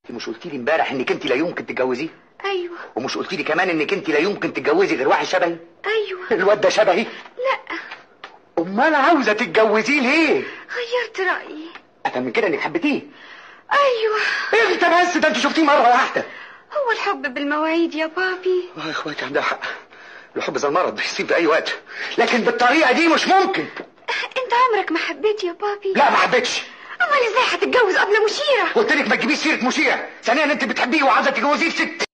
مش قلت لي امبارح انك انت لا يمكن تتجوزيه ايوه ومش قلت لي كمان انك انت لا يمكن تتجوزي غير واحد شبهي ايوه الواد ده شبهي لا امال عاوزه تتجوزيه ليه غيرت رايي افهم من كده انك حبيتيه ايوه انت بس ده انت شفتيه مره واحده هو الحب بالمواعيد يا بابي اه يا اخواتي عندها حق الحب زي المرض بيصيب في اي وقت لكن بالطريقه دي مش ممكن انت عمرك ما حبيت يا بابي لا ما حبيتش امال ازاي هتتجوز قبل مشيره قلت لك ما تجيبيش سيره مشيع ثانيا انت بتحبيه وعاوزه تتجوزيه في ست